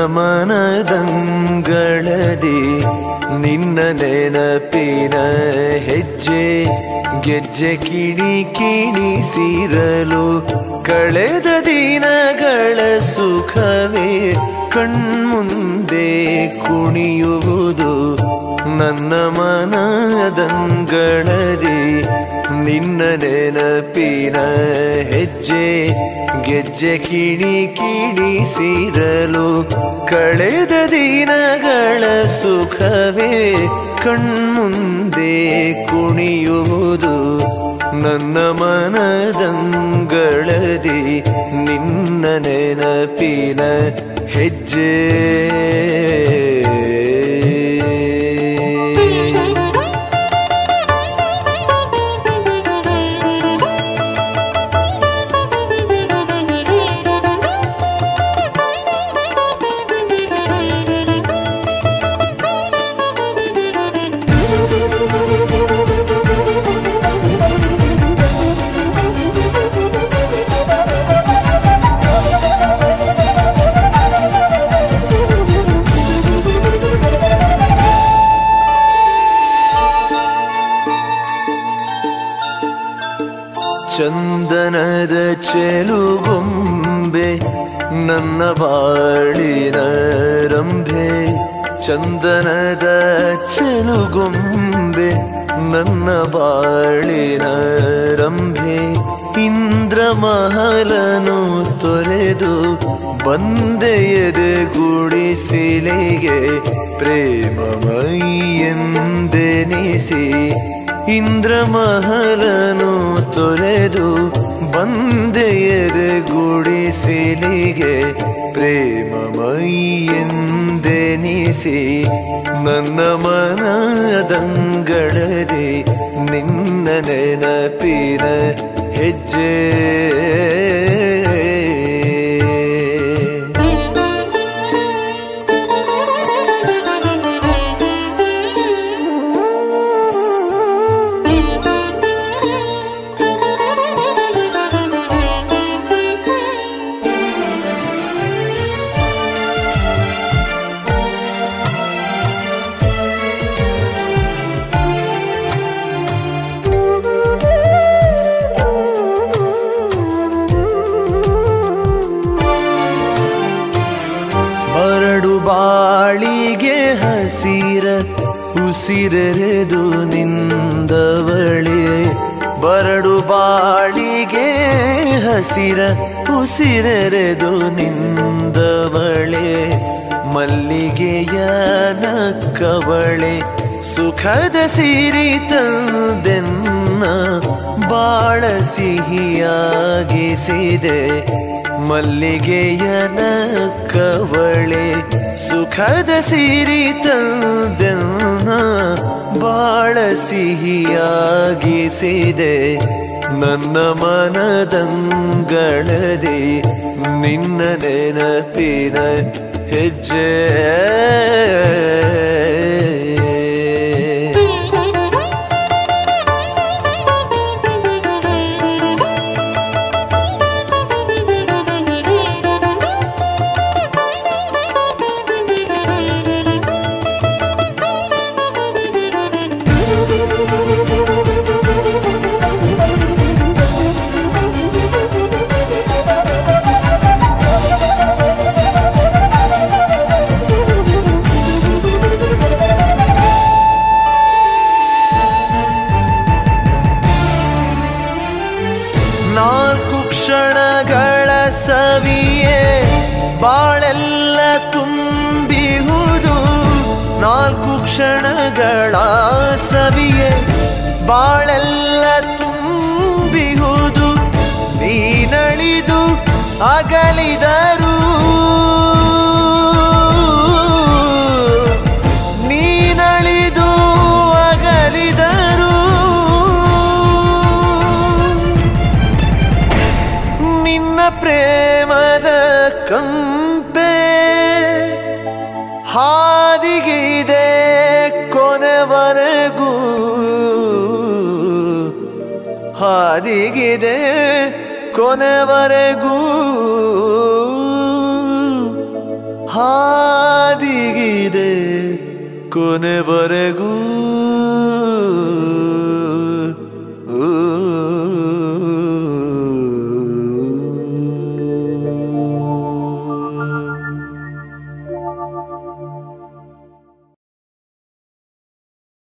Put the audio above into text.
ಮನದಂಗಳದಿ ನಿನ್ನ ನೆನಪಿನ ಹೆಜ್ಜೆ ಗೆಜ್ಜೆ ಕಿಣಿ ಕಿಣಿಸಿರಲು ಕಳೆದ ದಿನಗಳ ಸುಖವೇ ಕಣ್ಮುಂದೆ ಕುಣಿಯುವುದು ನನ್ನ ಮನದಂಗಳದಿ ನಿನ್ನ ನೆನಪಿನ ಹೆಜ್ಜೆ ಗೆಜ್ಜೆ ಕಿಣಿ ಕಿಣಿಸಿರಲು ಕಳೆದ ದಿನಗಳ ಸುಖವೇ ಕಣ್ಮುಂದೆ ಕುಣಿಯುವುದು ನನ್ನ ಮನದಂಗಳದಿ ನಿನ್ನ ನೆನಪಿನ ಹೆಜ್ಜೆ ಚಂದನದ ಚೆಲುಗೊಂಬೆ ನನ್ನ ಬಾಳಿನ ರಂಭೆ ಚಂದನದ ಚೆಲುಗೊಂಬೆ ನನ್ನ ಬಾಳಿನ ರಂಭೆ ಇಂದ್ರ ಮಹಲನು ತೊರೆದು ಬಂದೆಯದೆ ಗುಡಿಸಿಲಿಗೆ ಪ್ರೇಮಮೈ ಎಂದೆನಿಸಿ ಇಂದ್ರ ಮಹಲನು ತೊರೆದು ಬಂದೆಯದೆ ಗುಡಿಸಿಲಿಗೆ ಪ್ರೇಮಮೈ ಎಂದೆನಿಸಿ ನನ್ನ ಮನದಂಗಳದಿ ನಿನ್ನ ನೆನಪಿನ ಹೆಜ್ಜೆ ಬರಡು ಬಾಳಿಗೆ ಹಸಿರ ಉಸಿರೆರೆದು ನಿಂದವಳೆ ಬರಡು ಬಾಳಿಗೆ ಹಸಿರ ಉಸಿರೆರೆದು ನಿಂದವಳೆ ಮಲ್ಲಿಗೆಯ ನಕ್ಕವಳೆ ಸುಖದ ಸಿರಿ ತಂದೆನ್ನ ಬಾಳ ಸಿಹಿಯಾಗಿಸಿದೆ ಮಲ್ಲಿಗೆಯ ನಕ್ಕವಳೆ ಸುಖದ ಸಿರಿ ತಂದೆನ್ನ ಬಾಳ ಸಿಹಿಯಾಗಿಸಿದೆ ನನ್ನ ಮನದಂಗಳದಿ ನಿನ್ನ ನೆನಪಿನ ಹೆಜ್ಜೆ ನಾಲ್ಕು ಕ್ಷಣಗಳ ಸವಿಯೇ ಬಾಳೆಲ್ಲ ತುಂಬಿಹುದು ನಾಲ್ಕು ಕ್ಷಣಗಳ ಸವಿಯೇ ಬಾಳೆಲ್ಲ ತುಂಬಿಹುದು ನೀನಳಿದು ಅಗಲಿದರು ನೀನಳಿದು ಅಗಲಿದರು ನಿನ್ನ ಪ್ರೇಮದ ಕಂಪೆ ಹಾದಿಗಿದೆ ಕೊನೆವರೆಗೂ ಹಾದಿಗಿದೆ ಕೊನೆವರೆಗೂ ಹಾದಿಗಿದೆ ಕೊನೆವರೆಗೂ